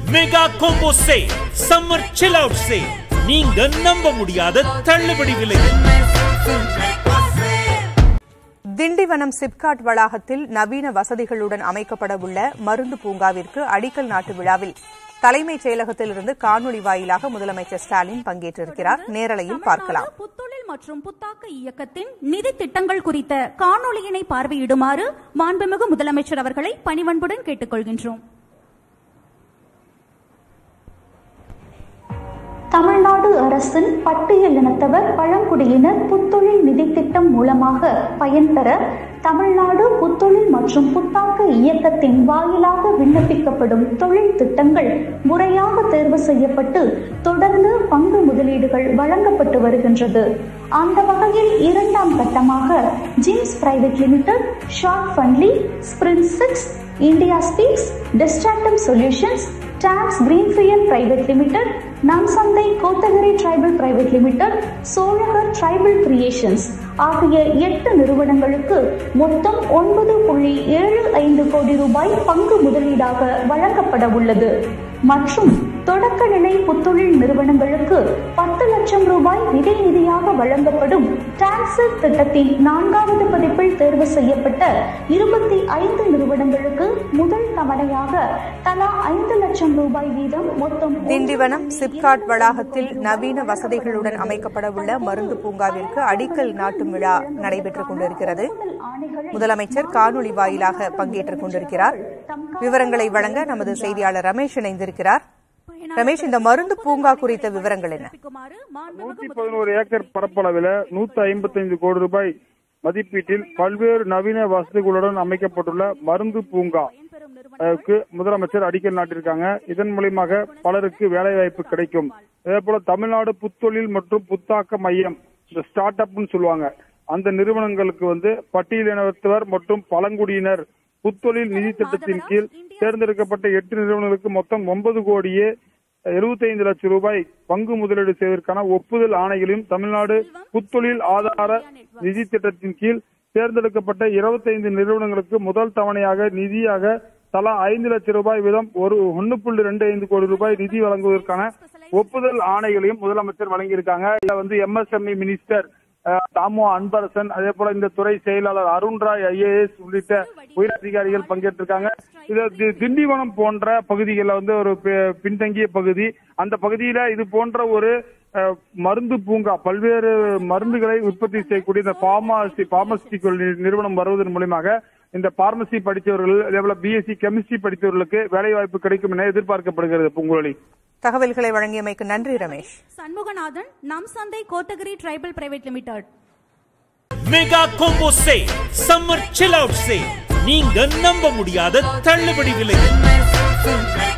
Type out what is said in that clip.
mega combo say summer chill out say நீங்க நம்ப முடியாத தள்ளுபடி விலை திண்டிவனம் சிப்காட் வளாகத்தில் நவீன வசதிகளுடன் அமைக்கப்பட உள்ள மருந்து பூங்காவிற்கு அடிக்கல் நாட்டு விழாவில் தலைமைச் செயலகத்திலிருந்து காணொலி வாயிலாக முதலமைச்சர் ஸ்டாலின் பங்கேற்றிருக்கிறார் நேரலையில் பார்க்கலாம் தமிழ்நாடு புத்தொழில் மற்றும் புத்தாக்க இயக்கத்தின் நிதி திட்டங்கள் குறித்த காணொளியினை பார்வையிடுமாறு மாண்புமிகு முதலமைச்சர் அவர்களை பணிவன்புடன் கேட்டுக்கொள்கின்றோம் தமிழ்நாடு அரசின் பட்டியல் இனத்தவர் பழங்குடியினர் புத்தொழில் நிதி திட்டம் மூலமாக பயன்பெற தமிழ்நாடு புத்தொழில் மற்றும் புத்தாக்க இயக்கத்தின் வாயிலாக விண்ணப்பிக்கப்படும் தொழில் திட்டங்கள் முறையாக தேர்வு செய்யப்பட்டு தொடர்ந்து பங்கு முதலீடுகள் வழங்கப்பட்டு வருகின்றது அந்த வகையில் இரண்டாம் கட்டமாக Jims private limited Shortfundly sprint six India speaks distractive solutions docs greenfield private limited Namsanthai Kotagiri tribal private limited Sholagar tribal creations ஆகிய எட்டு நிறுவனங்களுக்கு மொத்தம் ஒன்பது புள்ளி ஏழு ஐந்து கோடி ரூபாய் பங்கு முதலீடாக வழங்கப்பட உள்ளது மற்றும் தொடக்க நிலை புத்தொழில் நிறுவனங்களுக்கு பத்து லட்சம் ரூபாய் நிதி நிதியாக வழங்கப்படும் டான்சர் திட்டத்தின் நான்காவது பதிப்பில் தேர்வு செய்யப்பட்ட இருபத்தி ஐந்து நிறுவனங்களுக்கு முதல் தவணையாக தலா ஐந்து லட்சம் ரூபாய் வீதம் மொத்தம் திண்டிவனம் சிப்காட் வளாகத்தில் நவீன வசதிகளுடன் அமைக்கப்பட உள்ள மருந்து பூங்காவிற்கு அடிக்கல் நாட்டும் விழா நடைபெற்றுக் கொண்டிருக்கிறது முதலமைச்சர் காணொலி வாயிலாக பங்கேற்றுக் கொண்டிருக்கிறார் விவரங்களை வழங்க நமது செய்தியாளர் ரமேஷ் இணைந்திருக்கிறார் ரமேஷ் இந்த மருந்து பூங்கா குறித்த விவரங்கள் என்ன நூத்தி பதினோரு ஏக்கர் பரப்பளவில் நூத்தி ஐம்பத்தைந்து கோடி ரூபாய் மதிப்பீட்டில் பல்வேறு நவீன வசதிகளுடன் அமைக்கப்பட்டுள்ள மருந்து பூங்கா க்கு முதலமைச்சர் அடிக்கல் நாட்டிருக்காங்க இதன் மூலியமாக பலருக்கு வேலை வாய்ப்பு கிடைக்கும் அதே போல தமிழ்நாடு புத்தொழில் மற்றும் புத்தாக்க மையம் இந்த ஸ்டார்ட் அப்னு சொல்லுவாங்க அந்த நிறுவனங்களுக்கு வந்து பட்டியலினத்தவர் மற்றும் பழங்குடியினர் புத்தொழில் நிதி திட்டத்தின் கீழ் தேர்ந்தெடுக்கப்பட்ட எட்டு நிறுவனங்களுக்கு மொத்தம் ஒன்பது கோடியே எழுபத்தைந்து லட்சம் ரூபாய் பங்கு முதலீடு செய்வதற்கான ஒப்புதல் ஆணைகளையும் தமிழ்நாடு புத்தொழில் ஆதார நிதி திட்டத்தின் கீழ் தேர்ந்தெடுக்கப்பட்ட இருபத்தைந்து நிறுவனங்களுக்கு முதல் தவணையாக நிதியாக தலா ஐந்து லட்சம் ரூபாய் வீதம் ஒரு ஒன்னு புள்ளி ரெண்டு ஐந்து கோடி ரூபாய் நிதி வழங்குவதற்கான ஒப்புதல் ஆணைகளையும் முதலமைச்சர் வழங்கியிருக்காங்க இதுல வந்து எம்எஸ்எம்இ மினிஸ்டர் அஹ், தாமோ அன்பரசன் அதே போல இந்த துறை செயலாளர் அருண் ராய் ஐஏஎஸ் உள்ளிட்ட உயர் அதிகாரிகள் பங்கேற்றிருக்காங்க இது தி- திண்டிவனம் போன்ற பகுதிகளில் வந்து ஒரு பி- பின்தங்கிய பகுதி அந்த பகுதியில இது போன்ற ஒரு அஹ், மருந்து பூங்கா பல்வேறு மருந்துகளை உற்பத்தி செய்யக்கூடிய இந்த பார்மாசி பார்மசிட்டிக்கல் நிறுவனம் வருவதன் மூலியமாக இந்த பார்மசி படித்தவர்கள் அதே போல பிஎஸ்சி கெமிஸ்ட்ரி படித்தவர்களுக்கு வேலை வாய்ப்பு கிடைக்கும் என எதிர்பார்க்கப்படுகிறது பூங்குழலி தகவல்களை வழங்கியமைக்கு நன்றி Ramesh Shanmuganathan Nam Santhai Kotagiri tribal private limited mega combo say summer chill out say நீங்க நம்ப முடியாத தள்ளுபடி விலை